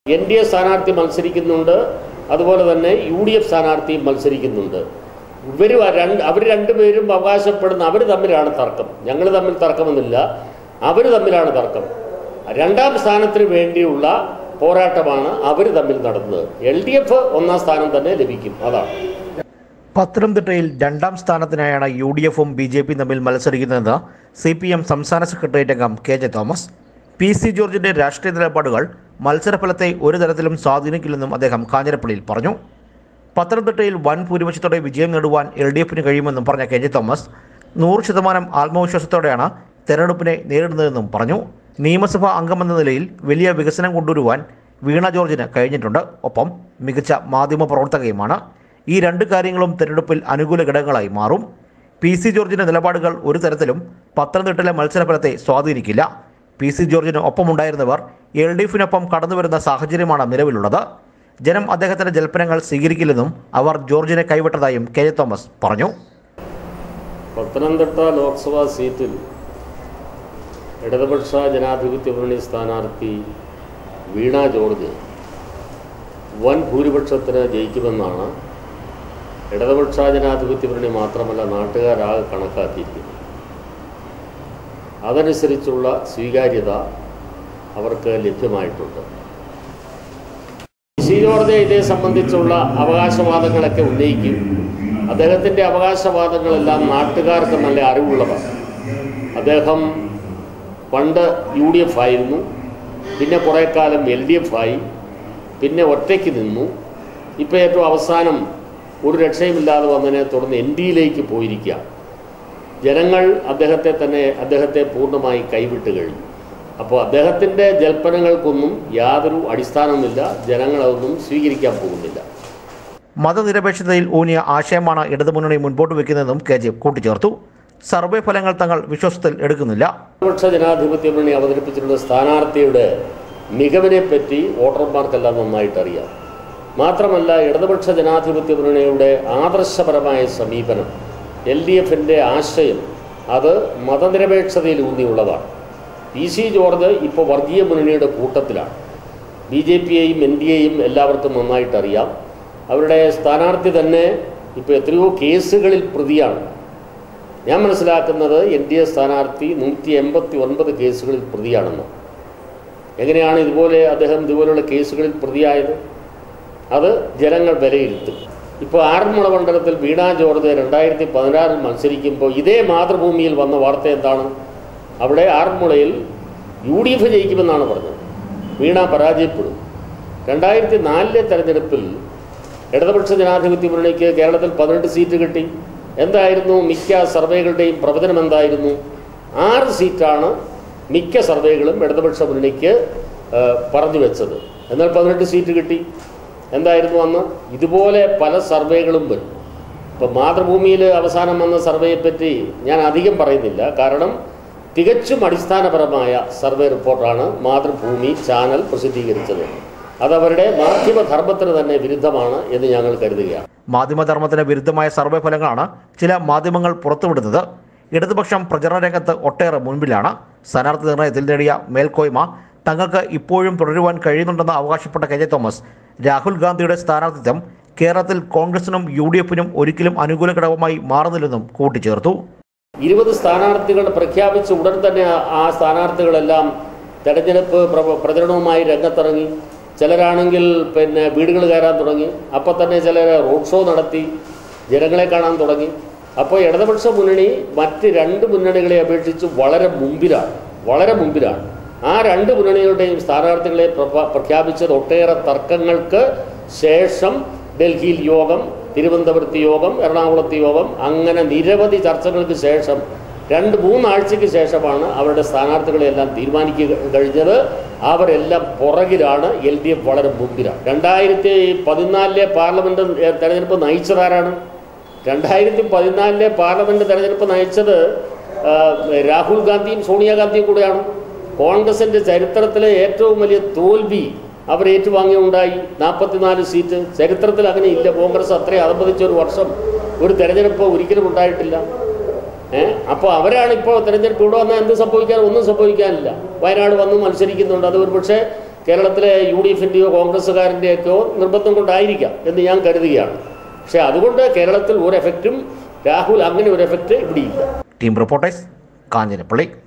N D A സ്ഥാനാർത്ഥി മത്സരിക്കുന്നുണ്ട് അതുപോലെ തന്നെ യു ഡി എഫ് സ്ഥാനാർത്ഥിയും മത്സരിക്കുന്നുണ്ട് ഇവർ രണ്ട് അവർ രണ്ടുപേരും അവകാശപ്പെടുന്ന അവർ തമ്മിലാണ് തർക്കം ഞങ്ങൾ തമ്മിൽ തർക്കമൊന്നുമില്ല അവർ തമ്മിലാണ് തർക്കം രണ്ടാം സ്ഥാനത്തിന് വേണ്ടിയുള്ള പോരാട്ടമാണ് അവർ തമ്മിൽ നടന്നത് എൽ ഡി എഫ് ഒന്നാം സ്ഥാനം തന്നെ ലഭിക്കും അതാണ് പത്തനംതിട്ടയിൽ രണ്ടാം സ്ഥാനത്തിനായാണ് യു ഡി എഫും ബി ജെ പിയും തമ്മിൽ മത്സരിക്കുന്നതെന്ന് സി പി എം സംസ്ഥാന സെക്രട്ടേറിയറ്റ് അംഗം K J Thomas P C ജോർജിന്റെ രാഷ്ട്രീയ നിലപാടുകൾ മത്സരഫലത്തെ ഒരു തരത്തിലും സ്വാധീനിക്കില്ലെന്നും അദ്ദേഹം കാഞ്ഞിരപ്പള്ളിയിൽ പറഞ്ഞു പത്തനംതിട്ടയിൽ വൻ ഭൂരിപക്ഷത്തോടെ വിജയം നേടുവാൻ എൽ ഡി എഫിന് കഴിയുമെന്നും പറഞ്ഞ കെ ജെ തോമസ് നൂറ് ശതമാനം ആത്മവിശ്വാസത്തോടെയാണ് തെരഞ്ഞെടുപ്പിനെ നേരിടുന്നതെന്നും പറഞ്ഞു നിയമസഭാ അംഗമെന്ന നിലയിൽ വലിയ വികസനം കൊണ്ടുവരുവാൻ വീണ ജോർജിന് കഴിഞ്ഞിട്ടുണ്ട് ഒപ്പം മികച്ച മാധ്യമ പ്രവർത്തകയുമാണ് ഈ രണ്ട് കാര്യങ്ങളും തെരഞ്ഞെടുപ്പിൽ അനുകൂല ഘടകങ്ങളായി മാറും പി സി ജോർജിന്റെ നിലപാടുകൾ ഒരു തരത്തിലും പത്തനംതിട്ടയിലെ മത്സരഫലത്തെ സ്വാധീനിക്കില്ല പി സി ജോർജിന് ഒപ്പമുണ്ടായിരുന്നവർ എൽ ഡി എഫിനൊപ്പം കടന്നുവരുന്ന സാഹചര്യമാണ് നിലവിലുള്ളത് ജനം അദ്ദേഹത്തിന്റെ ജൽപ്പനങ്ങൾ സ്വീകരിക്കില്ലെന്നും അവർ ജോർജിനെ കൈവിട്ടതായും കെ ജെ തോമസ് പറഞ്ഞു പത്തനംതിട്ട ലോക്സഭാ സീറ്റിൽ ഇടതുപക്ഷ ജനാധിപത്യ മുന്നണി സ്ഥാനാർത്ഥി വീണ ജോർജ് വൻ ഭൂരിപക്ഷത്തിന് ജയിക്കുമെന്നാണ് ഇടതുപക്ഷ ജനാധിപത്യ മുന്നണി മാത്രമല്ല നാട്ടുകാരാകെ കണക്കാക്കിയിരിക്കുന്നത് അതനുസരിച്ചുള്ള സ്വീകാര്യത അവർക്ക് ലഭ്യമായിട്ടുണ്ട് സി ജോർജ് ഇതേ സംബന്ധിച്ചുള്ള അവകാശവാദങ്ങളൊക്കെ ഉന്നയിക്കും അദ്ദേഹത്തിൻ്റെ അവകാശവാദങ്ങളെല്ലാം നാട്ടുകാർക്ക് നല്ല അറിവുള്ളതാണ് അദ്ദേഹം പണ്ട് യു ഡി എഫ് ആയിരുന്നു പിന്നെ കുറേ കാലം എൽ ഡി എഫ് ആയി പിന്നെ ഒറ്റയ്ക്ക് നിന്നു ഇപ്പോൾ ഏറ്റവും അവസാനം ഒരു രക്ഷയുമില്ലാതെ വന്നതിനെ തുടർന്ന് എൻ ഡിയിലേക്ക് പോയിരിക്കുക ജനങ്ങൾ അദ്ദേഹത്തെ തന്നെ അദ്ദേഹത്തെ പൂർണ്ണമായി കൈവിട്ട് കഴിഞ്ഞു അപ്പോൾ അദ്ദേഹത്തിൻ്റെ ജൽപ്പനങ്ങൾക്കൊന്നും യാതൊരു അടിസ്ഥാനവുമില്ല ജനങ്ങളതൊന്നും സ്വീകരിക്കാൻ പോകുന്നില്ല മതനിരപേക്ഷതയിൽ ഊന്നിയ ആശയമാണ് ഇടതുമുന്നണി മുൻപോട്ട് വയ്ക്കുന്നതെന്നും കെ ജെ കൂട്ടിച്ചേർത്തു സർവേ ഫലങ്ങൾ തങ്ങൾ വിശ്വാസത്തിൽ എടുക്കുന്നില്ല ഇടതുപക്ഷ ജനാധിപത്യ മുന്നണി അവതരിപ്പിച്ചിട്ടുള്ള സ്ഥാനാർത്ഥിയുടെ മികവിനെ പറ്റി വോട്ടർമാർക്കെല്ലാം നന്നായിട്ട് അറിയാം മാത്രമല്ല ഇടതുപക്ഷ ജനാധിപത്യ മുന്നണിയുടെ ആദർശപരമായ സമീപനം എൽ ഡി എഫിൻ്റെ ആശയം അത് മതനിരപേക്ഷതയിൽ ഊന്നിയുള്ളതാണ് പി സി ജോർജ് ഇപ്പോൾ വർഗീയ മുന്നണിയുടെ കൂട്ടത്തിലാണ് ബി ജെ പിയെയും എൻ ഡി എയും എല്ലാവർക്കും നന്നായിട്ട് അറിയാം അവരുടെ സ്ഥാനാർത്ഥി തന്നെ ഇപ്പോൾ എത്രയോ കേസുകളിൽ പ്രതിയാണ് ഞാൻ മനസ്സിലാക്കുന്നത് എൻ ഡി എ സ്ഥാനാർത്ഥി നൂറ്റി എൺപത്തി ഒൻപത് കേസുകളിൽ പ്രതിയാണെന്ന് എങ്ങനെയാണ് ഇതുപോലെ അദ്ദേഹം ഇതുപോലുള്ള കേസുകളിൽ പ്രതിയായത് അത് ജനങ്ങൾ വിലയിരുത്തും ഇപ്പോൾ ആറന്മുള മണ്ഡലത്തിൽ വീണ ജോർജ് രണ്ടായിരത്തി പതിനാറിൽ മത്സരിക്കുമ്പോൾ ഇതേ മാതൃഭൂമിയിൽ വന്ന വാർത്ത എന്താണ് അവിടെ ആറന്മുളയിൽ യു ഡി എഫ് ജയിക്കുമെന്നാണ് പറഞ്ഞത് വീണ പരാജയപ്പെടും രണ്ടായിരത്തി നാലിലെ തെരഞ്ഞെടുപ്പിൽ ഇടതുപക്ഷ ജനാധിപത്യ മുന്നണിക്ക് കേരളത്തിൽ പതിനെട്ട് സീറ്റ് കിട്ടി എന്തായിരുന്നു മിക്ക സർവേകളുടെയും പ്രവചനം എന്തായിരുന്നു ആറ് സീറ്റാണ് മിക്ക സർവേകളും ഇടതുപക്ഷ മുന്നണിക്ക് ആ, പറഞ്ഞു വെച്ചത് എന്നാൽ പതിനെട്ട് സീറ്റ് കിട്ടി എന്തായിരുന്നു അന്ന് ഇതുപോലെ പല സർവേകളും വരും ഇപ്പം മാതൃഭൂമിയിൽ അവസാനം വന്ന സർവേയെപ്പറ്റി ഞാൻ അധികം പറയുന്നില്ല കാരണം തികച്ചും അടിസ്ഥാനപരമായ സർവേ റിപ്പോർട്ടാണ് മാതൃഭൂമി ചാനൽ പ്രസിദ്ധീകരിച്ചത് അതവരുടെ മാധ്യമധർമ്മത്തിന് തന്നെ വിരുദ്ധമാണ് എന്ന് ഞങ്ങൾ കരുതുകയാണ് മാധ്യമധർമ്മത്തിന് വിരുദ്ധമായ സർവേ ഫലങ്ങളാണ് ചില മാധ്യമങ്ങൾ പുറത്തുവിടുന്നത് ഇടതുപക്ഷം പ്രചരണ രംഗത്ത് ഒട്ടേറെ മുൻപിലാണ് സ്ഥാനാർത്ഥി നിർണയത്തിൽ നേടിയ മേൽക്കോയ്മ തങ്ങൾക്ക് ഇപ്പോഴും തുടരുവാൻ കഴിയുന്നുണ്ടെന്ന് അവകാശപ്പെട്ട കെ ജെ തോമസ് രാഹുൽ ഗാന്ധിയുടെ സ്ഥാനാർത്ഥിത്വം കേരളത്തിൽ കോൺഗ്രസിനും യു ഡി എഫിനും ഒരിക്കലും അനുകൂല ഘടകമായി മാറുന്നില്ലെന്നും കൂട്ടിച്ചേർത്തു ഇരുപത് സ്ഥാനാർത്ഥികൾ പ്രഖ്യാപിച്ച ഉടൻ തന്നെ ആ- ആ സ്ഥാനാർത്ഥികളെല്ലാം തെരഞ്ഞെടുപ്പ് പ്ര- പ്രചരണവുമായി രംഗത്തിറങ്ങി ചിലരാണെങ്കിൽ പിന്നെ വീടുകൾ കയറാൻ തുടങ്ങി അപ്പോൾ തന്നെ ചിലർ റോഡ് ഷോ നടത്തി ജനങ്ങളെ കാണാൻ തുടങ്ങി അപ്പോൾ ഇടതുപക്ഷ മുന്നണി മറ്റ് രണ്ട് മുന്നണികളെ അപേക്ഷിച്ച് വളരെ മുമ്പിലാണ് വളരെ മുമ്പിലാണ് ആ രണ്ട് മുന്നണികളുടെയും സ്ഥാനാർത്ഥികളെ പ്രപ- പ്രഖ്യാപിച്ചത് ഒട്ടേറെ തർക്കങ്ങൾക്ക് ശേഷം ഡൽഹിയിൽ യോഗം തിരുവനന്തപുരത്ത് യോഗം എറണാകുളത്ത് യോഗം അങ്ങനെ നിരവധി ചർച്ചകൾക്ക് ശേഷം രണ്ട് മൂന്നാഴ്ചയ്ക്ക് ശേഷമാണ് അവരുടെ സ്ഥാനാർത്ഥികളെല്ലാം തീരുമാനിക്കുക കഴിഞ്ഞത് അവരെല്ലാം പുറകിലാണ് എൽ ഡി എഫ് വളരെ മുമ്പിലാണ് രണ്ടായിരത്തി പതിനാലിലെ പാർലമെൻറ്റ് തെരഞ്ഞെടുപ്പ് നയിച്ചതാരാണ് രണ്ടായിരത്തി പതിനാലിലെ പാർലമെൻറ്റ് തെരഞ്ഞെടുപ്പ് നയിച്ചത് ആ, രാഹുൽ ഗാന്ധിയും സോണിയാഗാന്ധിയും കൂടെയാണ് കോൺഗ്രസിൻ്റെ ചരിത്രത്തിലെ ഏറ്റവും വലിയ തോൽവി അവർ ഏറ്റുവാങ്ങിയുണ്ടായി നാൽപ്പത്തിനാല് സീറ്റ് ചരിത്രത്തിൽ അങ്ങനെ ഇല്ല കോൺഗ്രസ് അത്രയും അതമ്പതിച്ച ഒരു വർഷം ഒരു തെരഞ്ഞെടുപ്പ് ഒരിക്കലും ഉണ്ടായിട്ടില്ല ഏഹ് അപ്പോൾ അവരാണ് ഇപ്പോൾ തെരഞ്ഞെടുപ്പ് ഇവിടെ വന്നാൽ എന്ത് സംഭവിക്കാൻ ഒന്നും സംഭവിക്കാനില്ല വയനാട് വന്ന് മത്സരിക്കുന്നുണ്ട് അത് ഒരു പക്ഷേ കേരളത്തിലെ യു ഡി എഫിൻ്റെയോ കോൺഗ്രസ്സുകാരൻ്റെയൊക്കെയോ നിർബന്ധം കൊണ്ടായിരിക്കാം എന്ന് ഞാൻ കരുതുകയാണ് പക്ഷേ അതുകൊണ്ട് കേരളത്തിൽ ഒരു എഫക്റ്റും രാഹുൽ അങ്ങനെ ഒരു എഫക്റ്റ് ഇവിടെയില്ല ടീം റിപ്പോർട്ടേഴ്സ് കാഞ്ഞിരപ്പള്ളി